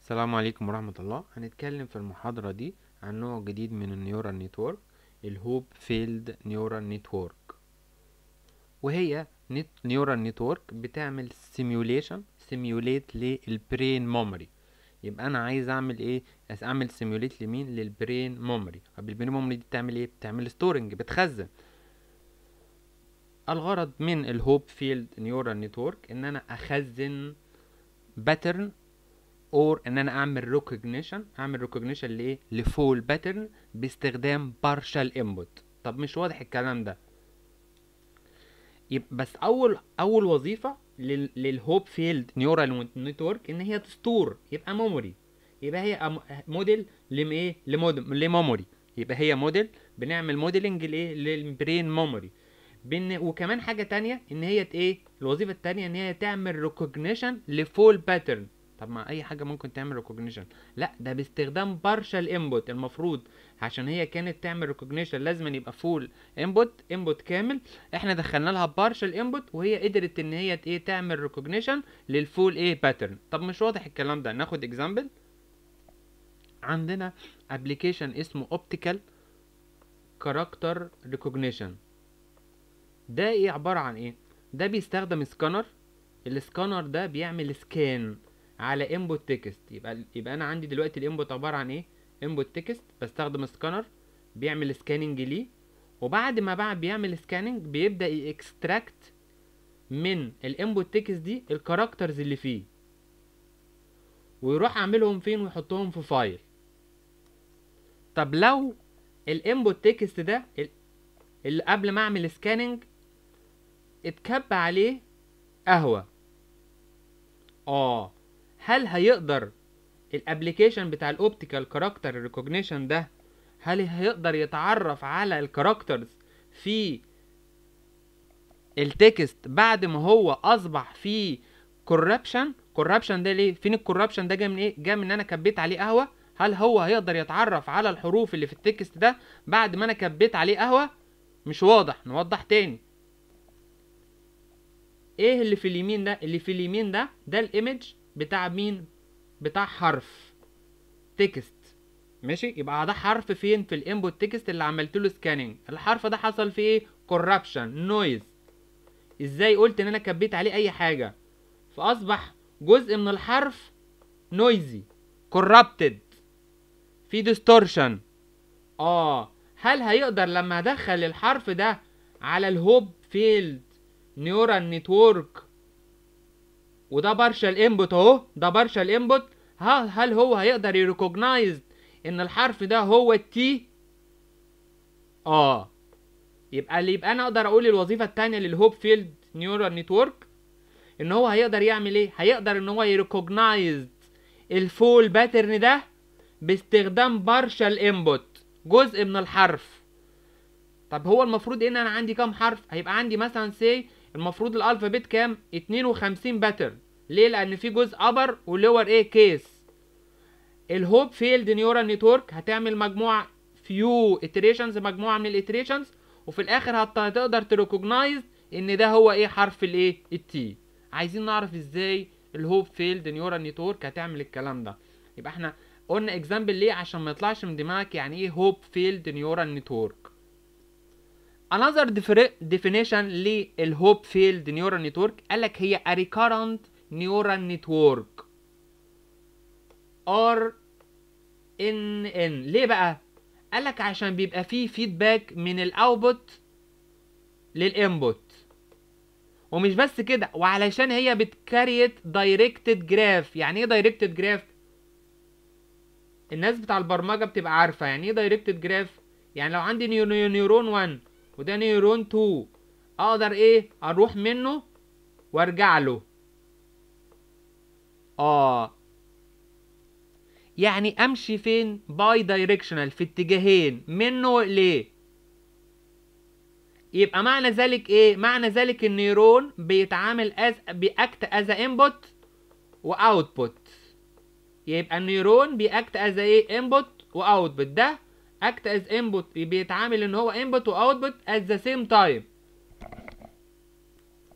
السلام عليكم ورحمة الله هنتكلم في المحاضرة دي عن نوع جديد من النيورال نتورك الهوب فيلد نيورال نتورك وهي نيورال نتورك بتعمل سيميوليشن سيميوليت للبرين ميموري يبقى انا عايز اعمل ايه عايز اعمل سيميوليت لمين للبرين ميموري طب البرين ميموري دي بتعمل ايه بتعمل ستورنج بتخزن الغرض من الهوب فيلد نيورال نتورك ان انا اخزن باترن اور ان انا اعمل ريكوجنيشن اعمل ريكوجنيشن لايه لفول باترن باستخدام بارشال انبوت طب مش واضح الكلام ده يبقى بس اول اول وظيفه لل- للهوب فيلد نيورال نتورك ان هي تستور يبقى ميموري يبقى هي أم- موديل لم ايه لمود- لميموري يبقى هي موديل بنعمل موديلنج لايه للبرين ميموري بن وكمان حاجه تانية ان هي ت- ايه الوظيفه التانية ان هي تعمل ريكوجنيشن لفول باترن طب ما اي حاجه ممكن تعمل ريكوجنيشن لا ده باستخدام بارشال انبوت المفروض عشان هي كانت تعمل ريكوجنيشن لازم أن يبقى فول انبوت انبوت كامل احنا دخلنا لها بارشال انبوت وهي قدرت ان هي ت- ايه تعمل ريكوجنيشن للفول ايه باترن طب مش واضح الكلام ده ناخد اكزامبل عندنا ابلكيشن اسمه اوبتيكال كاركتر ريكوجنيشن ده ايه عباره عن ايه ده بيستخدم سكانر السكانر ده بيعمل سكان على انبوت تكست يبقى يبقى انا عندي دلوقتي الانبوت عباره عن ايه انبوت تكست بستخدم سكانر بيعمل سكاننج ليه وبعد ما بعد بيعمل سكاننج بيبدا يكستراكت من الانبوت تكست دي الكاركترز اللي فيه ويروح عاملهم فين ويحطهم في فايل طب لو الانبوت تكست ده ال- اللي قبل ما اعمل سكاننج اتكب عليه قهوه اه هل هيقدر الابليكيشن بتاع الاوبتيكال كاركتر ريكوجنيشن ده هل هيقدر يتعرف على الكاركترز في التكست بعد ما هو اصبح فيه كوربشن كوربشن ده ليه فين الكوربشن ده جاي من ايه جاي من ان انا كبيت عليه قهوه هل هو هيقدر يتعرف على الحروف اللي في التكست ده بعد ما انا كبيت عليه قهوه مش واضح نوضح تاني ايه اللي في اليمين ده اللي في اليمين ده ده الايمج بتاع مين بتاع حرف تكست ماشي يبقى ده حرف فين في الانبوت تكست اللي عملت له سكاننج الحرف ده حصل فيه ايه كوربشن نويز ازاي قلت ان انا كبيت عليه اي حاجه فاصبح جزء من الحرف نويزي كوربتد في ديستورشن اه هل هيقدر لما ادخل الحرف ده على الهوب فيلد نيورال نتورك وده بارشال انبوت اهو ده بارشال انبوت هل هل هو هيقدر يريكوجنايز ان الحرف ده هو التي اه يبقى اللي يبقى انا اقدر اقول الوظيفه الثانيه للهوب فيلد نيورال نتورك ان هو هيقدر يعمل ايه هيقدر ان هو يريكوجنايز الفول باترن ده باستخدام بارشال انبوت جزء من الحرف طب هو المفروض ان انا عندي كام حرف هيبقى عندي مثلا سي المفروض الالفابيت كام 52 باترن ليه لان في جزء ابر ولور ايه كيس الهوب فيلد نيورال نتورك هتعمل مجموعه فيو اتريشنز مجموعه من الاتريشنز وفي الاخر هت- هتقدر تريكوجنايز ان ده هو ايه حرف الايه التي عايزين نعرف ازاي الهوب فيلد نيورال نتورك هتعمل الكلام ده يبقى احنا قلنا اكزامبل ليه عشان ما يطلعش من دماغك يعني ايه هوب فيلد نيورال نتورك another differ- definition للهوب فيلد نيورال نتورك قالك هي a recurrent neural network R ان ان ليه بقى قالك عشان بيبقى فيه فيدباك من الاوتبوت للانبوت ومش بس كده وعلشان هي بتكريت دايركتد جراف يعني ايه دايركتد جراف الناس بتاع البرمجه بتبقى عارفه يعني ايه دايركتد جراف يعني لو عندي نيو- نيو- نيورون 1 وده نيورون 2 اقدر ايه اروح منه وارجع له اه يعني امشي فين باي دايركشنال في اتجاهين منه ليه يبقى معنى ذلك ايه معنى ذلك النيرون بيتعامل از بيأكت از انبوت واوتبوت يبقى النيرون بيأكت از ايه انبوت واوتبوت ده اكت از انبوت بيتعامل ان هو انبوت واوتبوت at the same time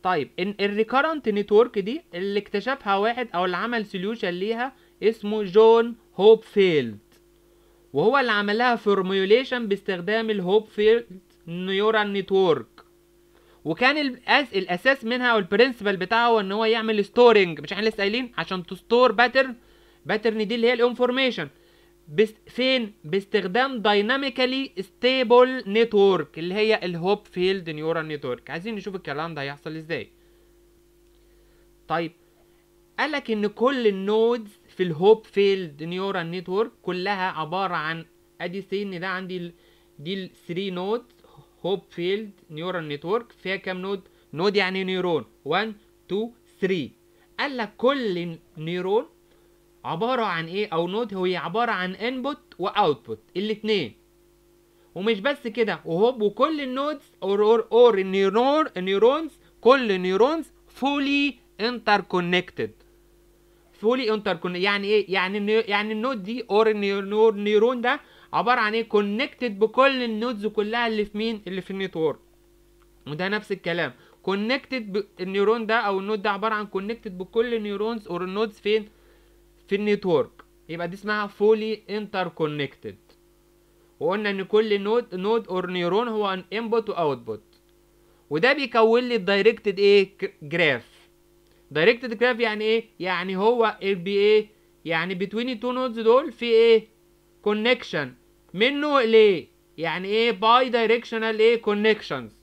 طيب ان الريكارنت نتورك دي اللي اكتشفها واحد او اللي عمل سوليوشن ليها اسمه جون هوبفيلد وهو اللي عملها فورميوليشن باستخدام الهوبفيلد نيورال نتورك وكان الأس... الاساس منها او البرنسبل بتاعه ان هو يعمل ستورنج مش احنا لسه قايلين عشان تستور باترن باترن دي اللي هي الانفورميشن بس فين باستخدام دايناميكالي ستيبل نتورك اللي هي الهوب فيلد نيورال نتورك عايزين نشوف الكلام ده هيحصل ازاي طيب قالك ان كل النودز في الهوب فيلد نيورال نتورك كلها عباره عن ادي سي ان ده عندي ال... دي ال 3 نود هوب فيلد نيورال نتورك فيها كام نود نود يعني نيورون 1 2 3 قال لك كل نيرون عبارة عن ايه او نود هي عبارة عن انبوت واوتبوت الاتنين ومش بس كده وهوب وكل النودز اور اور اور النيرون النيورونز كل نيورونز فولي انتر كونكتد فولي انتر يعني ايه يعني النيو يعني النود دي اور النيرون ده عباره عن ايه كونكتد بكل النودز كلها اللي في مين اللي في النتورك وده نفس الكلام كونكتد النيورون ده او النود ده عباره عن كونكتد بكل النيورونز اور النودز فين في النتورك يبقى دي اسمها فولي انتر كونكتد وقلنا ان كل نود نود اور نيورون هو ان انبوت واوتبوت وده بيكون لي الدايركتد ايه جراف دايركتد جراف يعني ايه يعني هو بي ايه يعني بتوين التو نودز دول في ايه كونكشن منه ليه يعني ايه باي دايركشنال ايه كونكشنز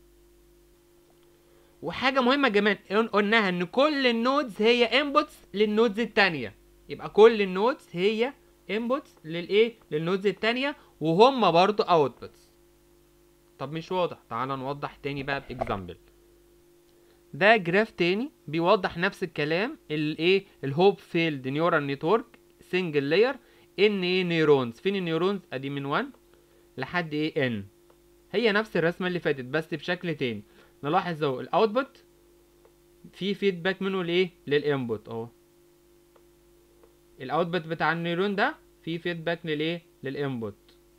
وحاجة مهمة كمان قلناها ان كل النودز هي انبوتس للنودز التانية يبقى كل النودز هي انبوتس للايه للنودز التانية وهم برضو اوتبوتس طب مش واضح تعال نوضح تاني بقى باكزامبل ده جراف تاني بيوضح نفس الكلام الايه الهوب فيلد نيورال نتورك سنجل لاير ان ايه نيورونز فين النيورونز ادي من 1 لحد ايه ان هي نفس الرسمه اللي فاتت بس بشكل تاني نلاحظ اهو الاوتبوت في فيدباك منه لايه للانبوت اهو الاوتبوت بتاع النيورون ده في فيدباك للايه للانبوت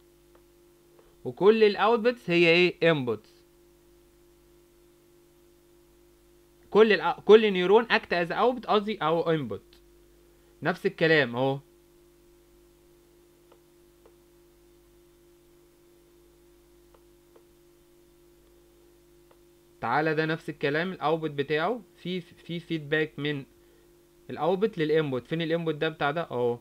وكل الاوتبوتس هي ايه انبوتس كل الأ... كل نيورون اكت از اوتبوت قصدي او انبوت نفس الكلام اهو تعالى ده نفس الكلام الاوتبوت بتاعه في في فيدباك من الاوتبوت للانبوت فين الانبوت ده بتاع ده اهو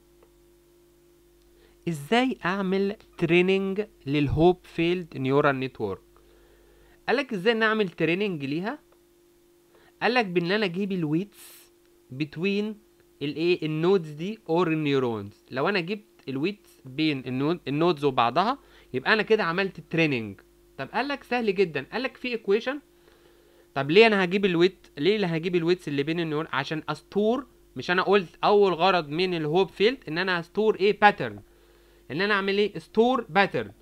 ازاي اعمل تريننج للهوب فيلد نيورال نتورك قالك ازاي نعمل تريننج ليها قالك بان انا اجيب الويتس بتوين الايه النودز دي اور النيورونز لو انا جبت الويتس بين النود النودز وبعضها يبقى انا كده عملت تريننج طب قال لك سهل جدا قال لك في ايكويشن طب ليه انا هجيب الويت ليه اللي هجيب الويتس اللي بين النيورون عشان استور مش انا قلت اول غرض من الهوب فيلد ان انا استور ايه باترن ان انا اعمل ايه ستور باترن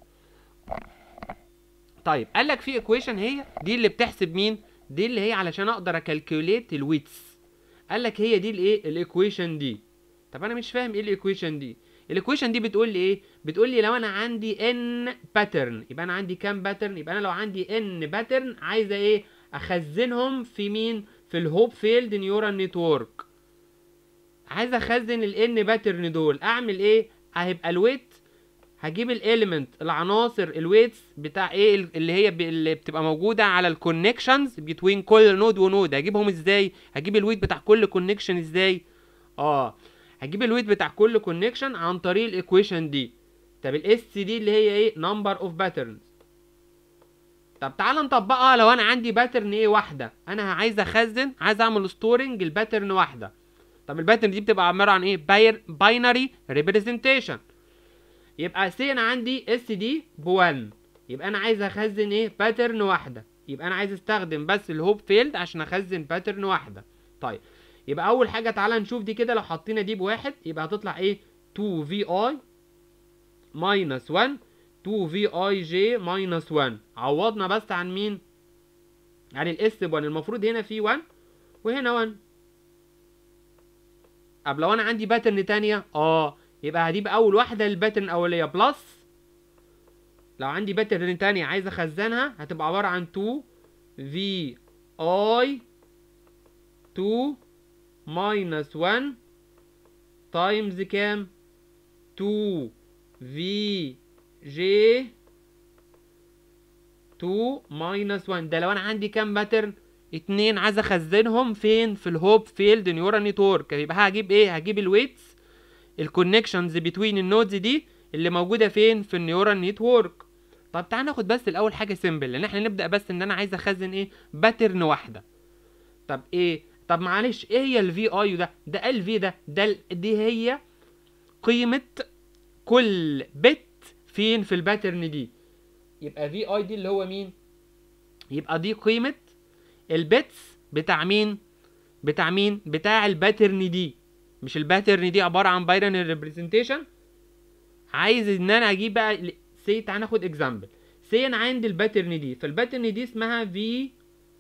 طيب قال لك في ايكويشن هي دي اللي بتحسب مين دي اللي هي علشان اقدر اكالكوليت الويتس قال لك هي دي الايه الايكويشن دي طب انا مش فاهم ايه الايكويشن دي الايكويشن دي بتقول لي ايه بتقول لي لو انا عندي ان باترن يبقى انا عندي كام باترن يبقى انا لو عندي ان باترن عايزه ايه اخزنهم في مين في الهوب فيلد نيورال نتورك عايز اخزن الان باترن دول اعمل ايه هيبقى الويت هجيب الاليمنت العناصر الويتس بتاع ايه اللي هي ب... اللي بتبقى موجوده على الكونكشنز بتوين كل نود ونود هجيبهم ازاي هجيب الويت بتاع كل كونكشن ازاي اه هجيب الويت بتاع كل كونكشن عن طريق الايكويشن دي طب الاس دي اللي هي ايه نمبر اوف باترنز طب تعال نطبقها لو انا عندي باترن ايه واحده انا عايز اخزن عايز اعمل ستورنج الباترن واحده طب الباترن دي بتبقى عباره عن ايه باير باينري ريبريزنتيشن يبقى سي انا عندي اس دي ب 1 يبقى انا عايز اخزن ايه باترن واحده يبقى انا عايز استخدم بس الهوب فيلد عشان اخزن باترن واحده طيب يبقى اول حاجه تعالى نشوف دي كده لو حطينا دي بواحد يبقى هتطلع ايه 2 في اي ماينس 1 2 في اي جي ماينس 1 عوضنا بس عن مين عن الاس ب 1 المفروض هنا في 1 وهنا 1 طب لو انا عندي باترن تانية اه يبقى هجيب اول واحده الباترن الاوليه بلس لو عندي باترن تانية عايز اخزنها هتبقى عباره عن 2 في I 2 minus 1 times كام 2 في جي 2 minus 1 ده لو انا عندي كام باترن اتنين عايز اخزنهم فين في الهوب فيلد نيورال نتورك يبقى هجيب ايه هجيب الويتس الكونكشنز بتوين النودز دي اللي موجوده فين في النيورال نتورك طب تعال ناخد بس الاول حاجه سيمبل لان احنا نبدا بس ان انا عايز اخزن ايه باترن واحده طب ايه طب معلش ايه هي الفي اي ده ده ال في ده ده ال- دي هي قيمه كل بت فين في الباترن دي يبقى في اي دي اللي هو مين يبقى دي قيمه البيتس بتاع مين بتاع مين بتاع الباترن دي مش الباترن دي عباره عن باينري ريبريزنتيشن عايز ان انا اجيب بقى سي تعال ناخد اكزامبل سي انا عندي الباترن دي فالباترن دي اسمها في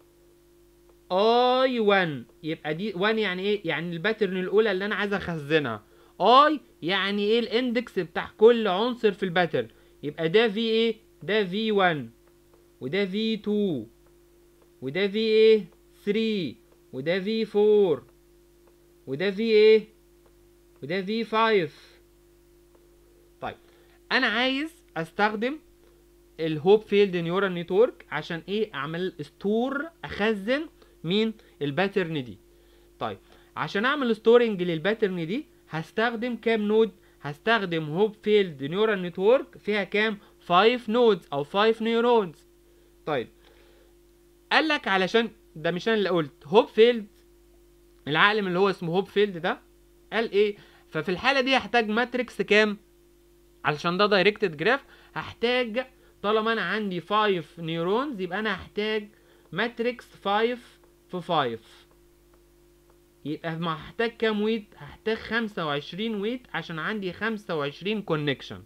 اي 1 يبقى دي 1 يعني ايه يعني الباترن الاولى اللي انا عايز اخزنها اي يعني ايه الاندكس بتاع كل عنصر في الباترن يبقى ده في ايه ده في 1 وده في 2 وده في ايه 3 وده في 4 وده في ايه وده في 5 طيب انا عايز استخدم الهوب فيلد نيورال نتورك عشان ايه اعمل ستور اخزن مين الباترن دي طيب عشان اعمل ستورنج للباترن دي هستخدم كام نود هستخدم هوب فيلد نيورال نتورك فيها كام 5 نودز او 5 نيورونز طيب قال لك علشان ده مش انا اللي قلت هوب فيلد العالم اللي هو اسمه هوب فيلد ده قال ايه ففي الحاله دي هحتاج ماتريكس كام علشان ده دايركتد جراف هحتاج طالما انا عندي 5 نيورونز يبقى انا هحتاج ماتريكس 5 في 5 يبقى ما هحتاج كام ويت هحتاج 25 ويت عشان عندي 25 كونكشن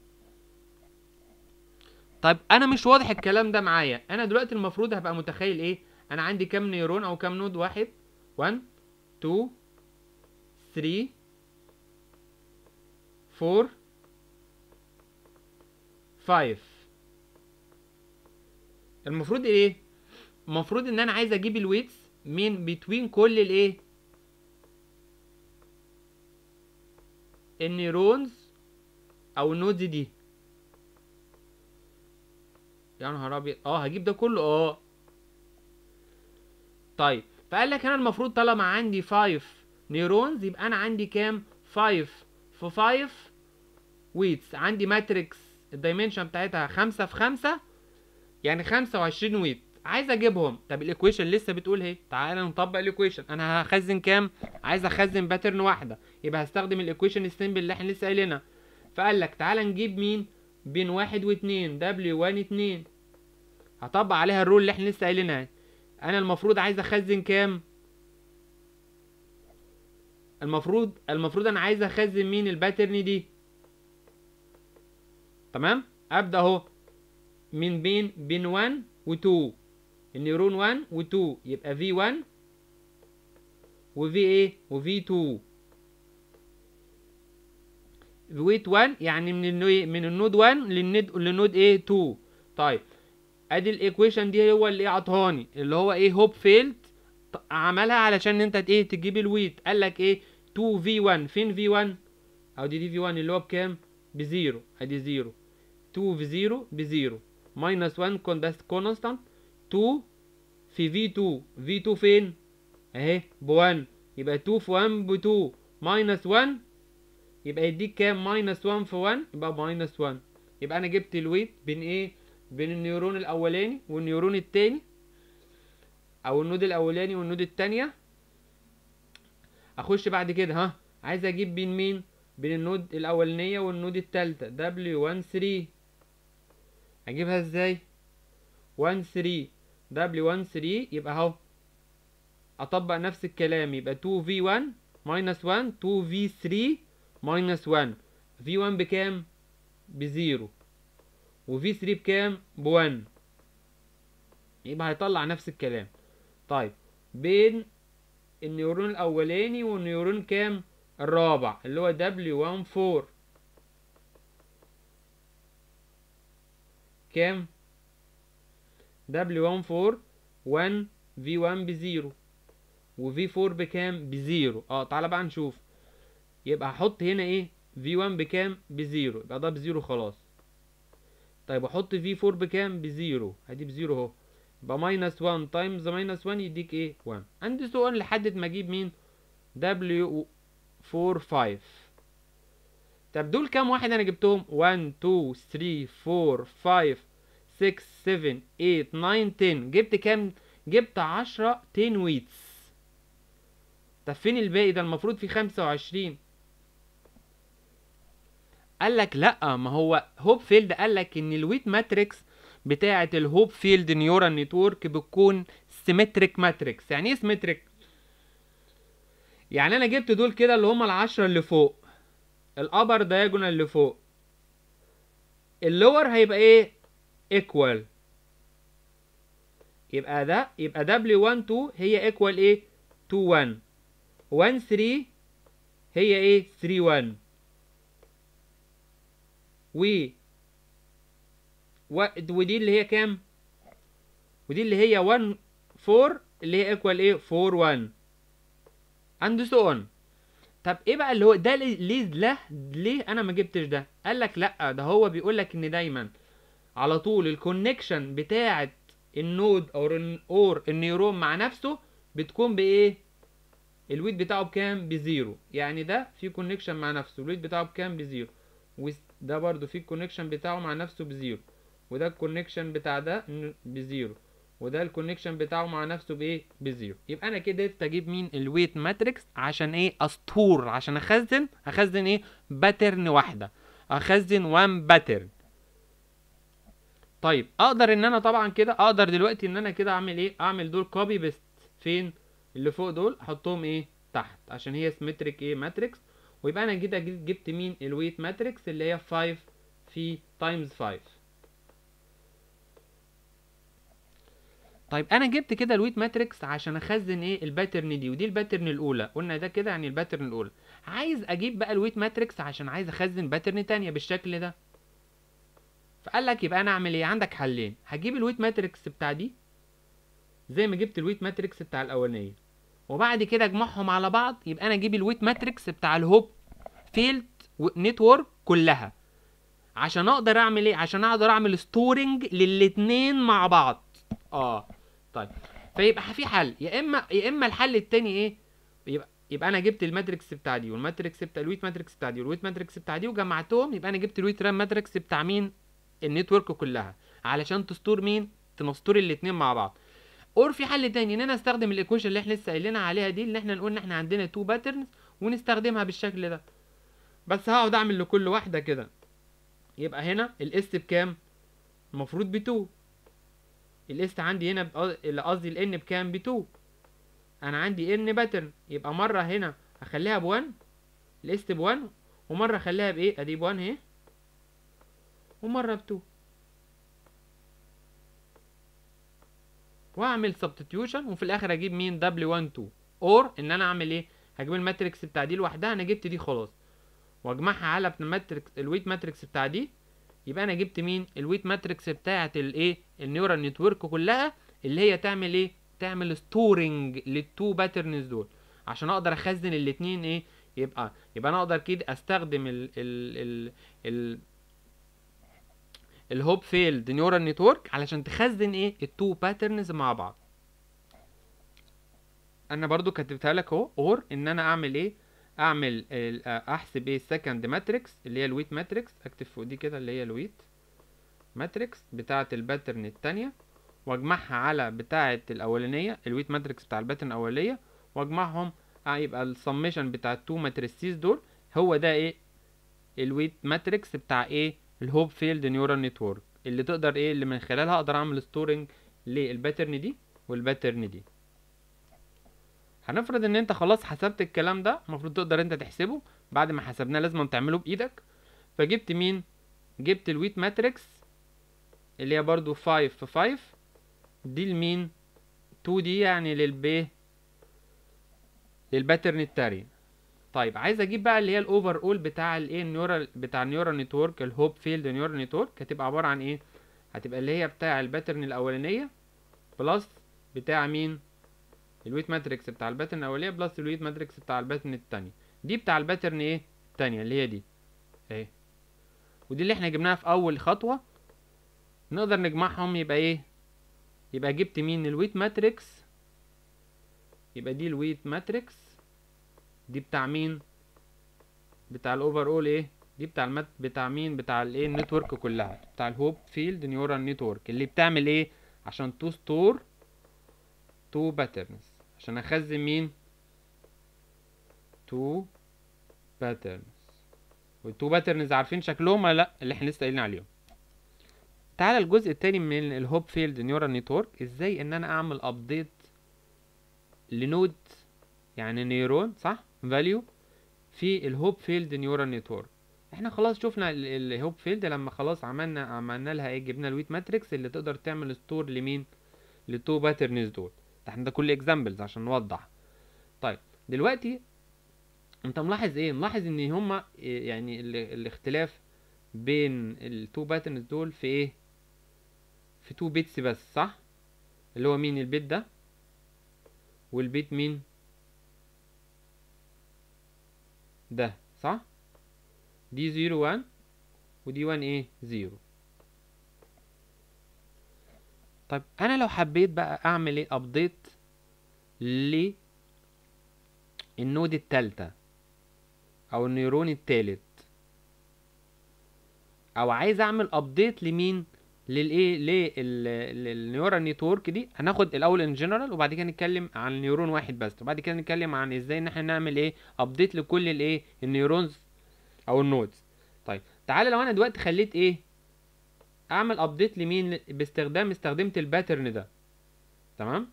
طيب انا مش واضح الكلام ده معايا انا دلوقتي المفروض هبقى متخيل ايه انا عندي كام نيرون او كام نود واحد 1 2 3 4 5 المفروض ايه المفروض ان انا عايز اجيب الويتس من بتوين كل الايه النيرونز او النودز دي يا نهار ابيض اه هجيب ده كله اه طيب فقال لك انا المفروض طالما عندي 5 نيرونز يبقى انا عندي كام 5 في 5 ويتس عندي ماتريكس الدايمنشن بتاعتها 5 في 5 يعني 25 ويت عايز اجيبهم طب الايكويشن لسه بتقول اهي تعالى نطبق الايكويشن انا هخزن كام عايز اخزن باترن واحده يبقى هستخدم الايكويشن السيمبل اللي احنا لسه قايلينها فقال لك تعالى نجيب مين بين واحد واتنين دبليو 1 اتنين هطبق عليها الرول اللي احنا لسه قايلينها انا المفروض عايز اخزن كام المفروض المفروض انا عايز اخزن مين الباترن دي تمام ابدا اهو من بين بين 1 و2 النيرون 1 و2 يبقى في 1 وفي ايه وفي 2 ويت 1 يعني من النو... من النود 1 للنود للنود ايه 2 طيب ادي الايكويشن دي هو اللي ايه عطهاني اللي هو ايه هوب فيلد عملها علشان انت ايه تجيب الويت قال لك ايه 2 في 1 فين في 1 او دي دي في 1 اللي هو بكام بزيرو ادي زيرو 2 في 0 بزيرو ماينس 1 كونستانت 2 في في 2 في 2 فين اهي ب 1 يبقى 2 في 1 ب 2 ماينس 1 يبقى يديك كام ماينس 1 في 1 يبقى ماينس 1 يبقى انا جبت الويت بين ايه بين النيورون الاولاني والنيورون التاني او النود الاولاني والنود التانية اخش بعد كده ها عايز اجيب بين مين بين النود الاولانيه والنود التالتة W1 3 اجيبها ازاي 1 3 W1 3 يبقى اهو اطبق نفس الكلام يبقى 2V1 minus 1 2V3 minus 1 V1 بكام بزيرو وV3 بكام بوان يبقى هيطلع نفس الكلام طيب بين النيورون الاولاني والنيورون كام الرابع اللي هو W1 4 كام W1 4 1 في 1 بزيرو وفي 4 بكام بزيرو اه تعالى بقى نشوف يبقى هحط هنا ايه في 1 بكام بزيرو يبقى ده بزيرو خلاص طيب احط في 4 بكام بزيرو ادي بزيرو اهو يبقى ماينس 1 تايمز ماينس 1 يديك ايه 1 عندي سؤال لحد ما اجيب مين دبليو 4 5 طب دول كام واحد انا جبتهم 1 2 3 4 5 6 7 8 9 10 جبت كام جبت 10 10 ويتس طب فين الباقي ده المفروض في 25 قال لك لا ما هو هوب فيلد قال لك ان الويت ماتريكس بتاعه الهوب فيلد نيورال نتورك بتكون سيمتريك ماتريكس يعني ايه سيمتريك يعني انا جبت دول كده اللي هم العشرة اللي فوق الابر دايجونال اللي فوق اللور هيبقى ايه ايكوال يبقى ده يبقى W1 2 هي ايكوال ايه 2 1 1 3 هي ايه 3 1 و و ودي اللي هي كام ودي اللي هي 1 4 اللي هي ايكوال ايه 4 1 اند سو اون طب ايه بقى اللي هو ده ليه ليه لا ليه انا ما جبتش ده قال لك لا ده هو بيقول لك ان دايما على طول الكونكشن بتاعه النود او اور النيورون مع نفسه بتكون بايه الويت بتاعه بكام بزيرو يعني ده في كونكشن مع نفسه الويت بتاعه بكام بزيرو وده برضو في الكونكشن بتاعه مع نفسه بزيرو وده الكونكشن بتاع ده بزيرو وده الكونكشن بتاعه مع نفسه بايه بزيرو يبقى انا كده قدرت اجيب مين الويت ماتريكس عشان ايه اسطور عشان اخزن اخزن ايه باترن واحده اخزن وان باترن طيب اقدر ان انا طبعا كده اقدر دلوقتي ان انا كده اعمل ايه اعمل دول كوبي بيست فين اللي فوق دول احطهم ايه تحت عشان هي سيمتريك ايه ماتريكس ويبقى انا كده جبت مين الويت ماتريكس اللي هي 5 في تايمز 5 طيب انا جبت كده الويت ماتريكس عشان اخزن ايه الباترن دي ودي الباترن الاولى قلنا ده كده يعني الباترن الاولى عايز اجيب بقى الويت ماتريكس عشان عايز اخزن باترن تانية بالشكل ده فقال لك يبقى انا اعمل ايه عندك حلين هجيب الويت ماتريكس بتاع دي زي ما جبت الويت ماتريكس بتاع الاولانيه وبعد كده اجمعهم على بعض يبقى انا اجيب الويت ماتريكس بتاع الهوب فيلد نتورك كلها عشان اقدر اعمل ايه عشان اقدر اعمل ستورنج للاتنين مع بعض اه طيب فيبقى في حل يا اما يا اما الحل التاني ايه يبقى يبقى انا جبت الماتريكس بتاع دي والماتريكس بتاع الويت ماتريكس بتاع دي والويت ماتريكس بتاع دي وجمعتهم يبقى انا جبت الويت رام ماتريكس بتاع مين النتورك كلها علشان تستور مين تنستور الاتنين مع بعض اور في حل تاني ان انا استخدم الايكويشن اللي احنا لسه قايلين عليها دي ان احنا نقول ان احنا عندنا تو باترنز ونستخدمها بالشكل ده بس هقعد اعمل لكل واحده كده يبقى هنا الاس بكام المفروض ب 2 الاس عندي هنا اللي قصدي الان بكام ب 2 انا عندي ان باترن يبقى مره هنا هخليها ب 1 الاس ب 1 ومره اخليها بايه ادي ب 1 اهي ومره ب 2 واعمل سبستيوشن وفي الاخر اجيب مين W12 اور ان انا اعمل ايه هجيب الماتريكس بتاع دي لوحدها انا جبت دي خلاص واجمعها على الماتريكس الويت ماتريكس بتاع دي يبقى انا جبت مين الويت ماتريكس بتاعه الايه النيورال نتورك كلها اللي هي تعمل ايه تعمل ستورنج للتو باترنز دول عشان اقدر اخزن الاتنين ايه يبقى يبقى انا اقدر كده استخدم ال ال ال ال الهوب فيلد نيورال نتورك علشان تخزن ايه التو باترنز مع بعض انا برضو كتبتها لك اهو اور ان انا اعمل ايه اعمل احسب ايه السكند ماتريكس اللي هي الويت ماتريكس اكتب فوق دي كده اللي هي الويت ماتريكس بتاعه الباترن التانية واجمعها على بتاعه الاولانيه الويت ماتريكس بتاع الباترن الاوليه واجمعهم يبقى السميشن بتاع التو ماتريسيز دول هو ده ايه الويت ماتريكس بتاع ايه الهوب فيلد نيورال نتورك اللي تقدر ايه اللي من خلالها اقدر اعمل ستورنج للباترن دي والباترن دي هنفرض ان انت خلاص حسبت الكلام ده المفروض تقدر انت تحسبه بعد ما حسبناه لازم تعمله بايدك فجبت مين جبت الويت ماتريكس اللي هي برضو 5 في 5 دي لمين 2 دي يعني للب للباترن التاني طيب عايز اجيب بقى اللي هي الاوفر اول بتاع الايه النيورال بتاع النيورال نتورك الهوب فيلد نيورال نتورك هتبقى عباره عن ايه هتبقى اللي هي بتاع الباترن الاولانيه بلس بتاع مين الويت ماتريكس بتاع الباترن الاوليه بلس الويت ماتريكس بتاع الباترن التانية دي بتاع الباترن ايه التانية اللي هي دي اهي ودي اللي احنا جبناها في اول خطوه نقدر نجمعهم يبقى ايه يبقى جبت مين الويت ماتريكس يبقى دي الويت ماتريكس دي بتاع مين بتاع الاوفر اول ايه دي بتاع المات بتاع مين بتاع الايه النتورك كلها بتاع الهوب فيلد نيورال نتورك اللي بتعمل ايه عشان تو ستور تو باترنز عشان اخزن مين تو باترنز والتو باترنز عارفين شكلهم ولا لا اللي احنا لسه قايلين عليهم تعالى الجزء التاني من الهوب فيلد نيورال نتورك ازاي ان انا اعمل ابديت لنود يعني نيرون صح فاليو في الهوب فيلد نيورال نتورك احنا خلاص شفنا الهوب فيلد لما خلاص عملنا عملنا لها ايه جبنا الويت ماتريكس اللي تقدر تعمل ستور لمين للتو باترنز دول ده احنا ده كل اكزامبلز عشان نوضح طيب دلوقتي انت ملاحظ ايه ملاحظ ان هما إيه يعني ال- الاختلاف بين التو باترنز دول في ايه في تو بيتس بس صح اللي هو مين البيت ده والبيت مين ده صح دي زيرو وان ودي وان ايه زيرو طيب انا لو حبيت بقى اعمل ايه ابديت ل النود التالتة او النيرون التالت او عايز اعمل ابديت لمين للايه للنيورال نتورك دي هناخد الاول ان جنرال وبعد كده نتكلم عن نيورون واحد بس وبعد كده نتكلم عن ازاي ان احنا نعمل ايه ابديت لكل الايه النيورونز او النودز طيب تعالى لو انا دلوقتي خليت ايه اعمل ابديت لمين ل- باستخدام استخدمت الباترن ده تمام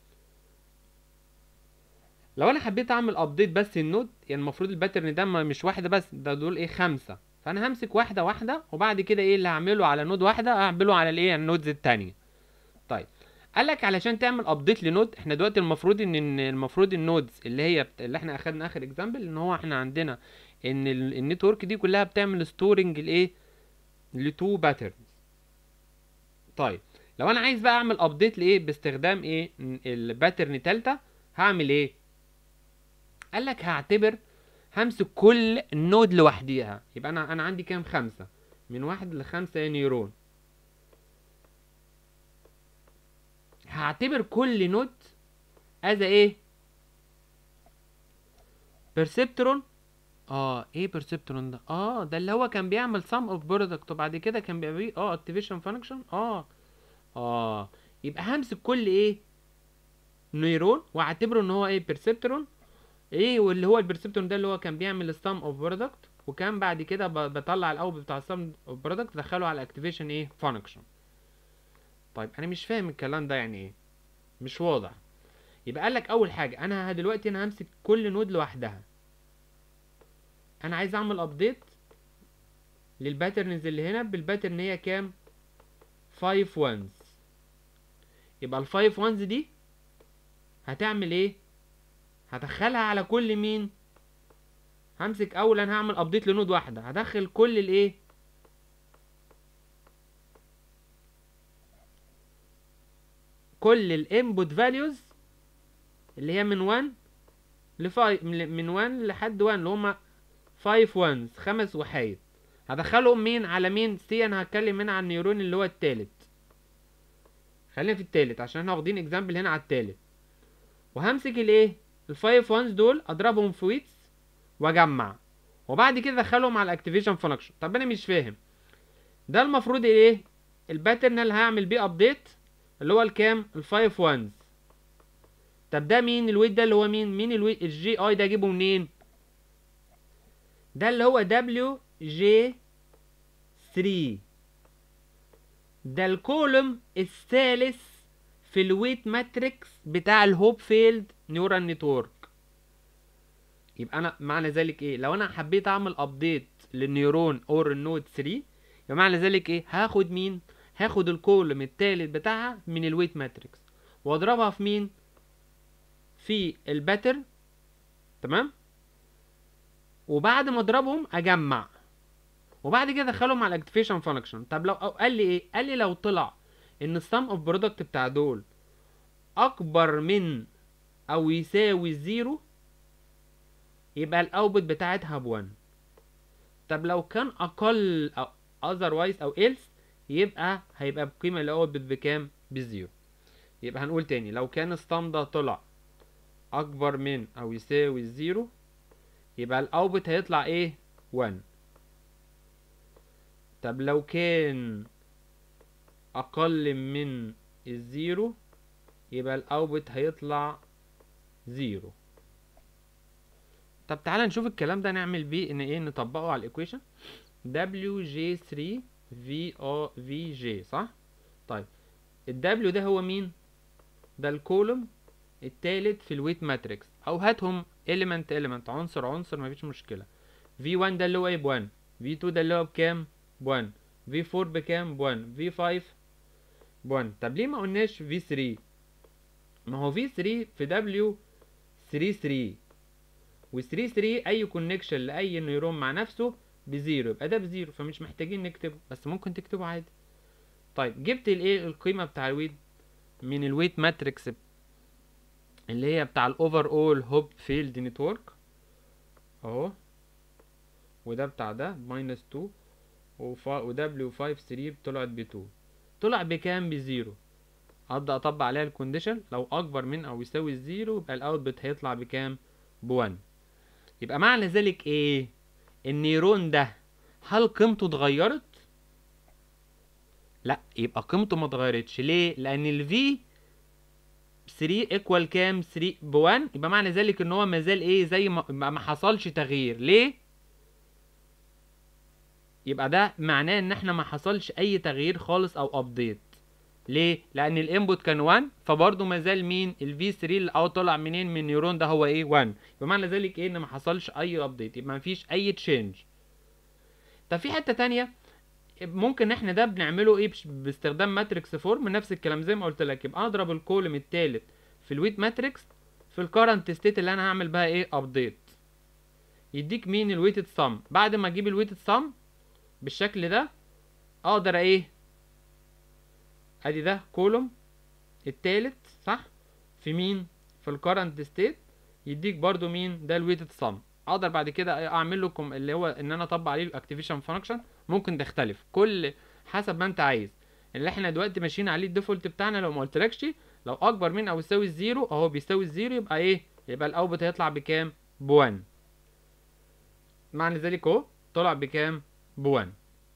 لو انا حبيت اعمل ابديت بس النود يعني المفروض الباترن ده ما- مش واحده بس ده دول ايه خمسه فانا همسك واحده واحده وبعد كده ايه اللي هعمله على نود واحده اعمله على الايه النودز التانية طيب قال لك علشان تعمل ابديت لنود احنا دلوقتي المفروض ان إن المفروض النودز اللي هي بت... اللي احنا اخدنا اخر اكزامبل ان هو احنا عندنا ان ال- النتورك دي كلها بتعمل ستورنج لايه لتو باترنز طيب لو انا عايز بقى اعمل ابديت لايه باستخدام ايه ن- الباترن تالتة هعمل ايه قال لك هعتبر همسك كل نود لوحديها يبقى انا انا عندي كام خمسة من واحد لخمسة نيورون هعتبر كل نود از ايه بيرسبترون اه ايه بيرسبترون ده اه ده اللي هو كان بيعمل سم اوف برودكت وبعد كده كان بيعمل اه اكتيفيشن فانكشن اه اه يبقى همسك كل ايه نيرون واعتبره ان هو ايه بيرسبترون ايه واللي هو البرسبترون ده اللي هو كان بيعمل السم اوف برودكت وكان بعد كده ب- بطلع الاوت بتاع السم اوف برودكت ادخله على اكتيفيشن ايه فانكشن طيب انا مش فاهم الكلام ده يعني ايه مش واضح يبقى قال لك اول حاجه انا دلوقتي انا همسك كل نود لوحدها انا عايز اعمل ابديت للباترنز اللي هنا بالباترن هي كام 5 وانز يبقى ال 5 وانز دي هتعمل ايه هدخلها على كل مين همسك اول انا هعمل ابديت لنود واحده هدخل كل الايه كل الانبوت فاليوز اللي هي من 1 ل 5 من 1 لحد 1 اللي هما 5 وانز خمس وحايد هدخلهم مين على مين سي انا هتكلم هنا عن النيورون اللي هو التالت خلينا في التالت عشان احنا واخدين اكزامبل هنا على التالت وهمسك الايه الفايف وانز دول اضربهم في ويتس واجمع وبعد كده ادخلهم على الاكتيفيشن فانكشن طب انا مش فاهم ده المفروض ايه الباترن اللي هعمل بيه ابديت اللي هو الكام الفايف وانز طب ده مين الويت ده اللي هو مين مين الويت الجي اي ده اجيبه منين ده اللي هو دبليو جي 3 ده الكولوم الثالث في الويت ماتريكس بتاع الهوب فيلد نيورال نتورك يبقى انا معنى ذلك ايه لو انا حبيت اعمل ابديت للنيورون اور النود 3 يبقى معنى ذلك ايه هاخد مين هاخد الكولوم التالت بتاعها من الويت ماتريكس واضربها في مين في الباتر تمام وبعد ما اضربهم اجمع وبعد كده ادخلهم على الاكتيفيشن فانكشن طب لو أو قال لي ايه قال لي لو طلع ان السم اوف برودكت بتاع دول اكبر من او يساوي الزيرو يبقى الاوتبوت بتاعتها بوان طب لو كان اقل او otherwise او else يبقى هيبقى بقيمة الاوتبوت بكام بالزيرو يبقى هنقول تاني لو كان الصم ده طلع اكبر من او يساوي الزيرو يبقى الاوتبوت هيطلع ايه 1 طب لو كان اقل من الزيرو يبقى الاوتبوت هيطلع زيرو طب تعالى نشوف الكلام ده نعمل بيه ان ايه نطبقه على الايكويشن WJ3 V O V J صح طيب ال W ده هو مين ده الكولوم التالت في الويت ماتريكس او هاتهم element element عنصر عنصر مفيش مشكله V1 ده اللي هو ايه ب1 V2 ده اللي هو بكام ب1 V4 بكام ب1 V5 ب1 طب ليه ما قلناش V3 ما هو V3 في W 3 3 و 3 3 اي كونكشن لاي نيرون مع نفسه بزيرو يبقى ده بزيرو فمش محتاجين نكتبه بس ممكن تكتبه عادي طيب جبت الايه القيمه بتاع الويت من الويت ماتريكس اللي هي بتاع الاوفر اول هوب فيلد نتورك اهو وده بتاع ده ماينس 2 و دبليو 5 3 طلعت ب 2 طلع بكام بزيرو ابدا اطبق عليها الكونديشن لو اكبر من او يساوي الزيرو يبقى الاوتبوت هيطلع بكام ب 1 يبقى معنى ذلك ايه النيرون ده هل قيمته اتغيرت لا يبقى قيمته ما اتغيرتش ليه لان الفي 3 ايكوال كام 3 ب 1 يبقى معنى ذلك ان هو مازال ايه زي ما ما حصلش تغيير ليه يبقى ده معناه ان احنا ما حصلش اي تغيير خالص او ابديت ليه لان الانبوت كان 1 فبرضه ما زال مين الفي 3 اللي او طلع منين من النيورون ده هو ايه 1 بمعنى ذلك ايه ان ما حصلش اي ابديت يبقى ما فيش اي تشينج طب في حته تانية ممكن احنا ده بنعمله ايه باستخدام ماتريكس فورم نفس الكلام زي ما قلت لك يبقى اضرب الكولوم الثالث في الويت ماتريكس في الكرنت ستيت اللي انا هعمل بها ايه ابديت يديك مين الويتد سم بعد ما اجيب الويتد سم بالشكل ده اقدر ايه ادي ده كولوم التالت صح في مين في الكرنت ستيت يديك برضو مين ده الويتد سم اقدر بعد كده اعمل لكم اللي هو ان انا اطبق عليه الاكتيفيشن فانكشن ممكن تختلف كل حسب ما انت عايز اللي احنا دلوقتي ماشيين عليه الديفولت بتاعنا لو ما قلتلكش لو اكبر من او يساوي الزيرو اهو بيساوي الزيرو يبقى ايه يبقى الاوتبوت هيطلع بكام ب1 معنى ذلك اهو طلع بكام ب1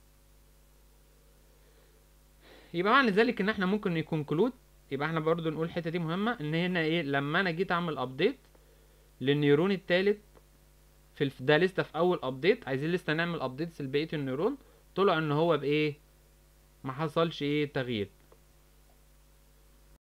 يبقى معنى ذلك ان احنا ممكن يكونكلود يبقى احنا برضو نقول الحته دي مهمه ان هنا ايه لما انا جيت اعمل ابديت للنيورون الثالث في الف... ده لسه في اول ابديت عايزين لسه نعمل ابديتس لبقيه النيورون طلع ان هو بايه ما حصلش ايه تغيير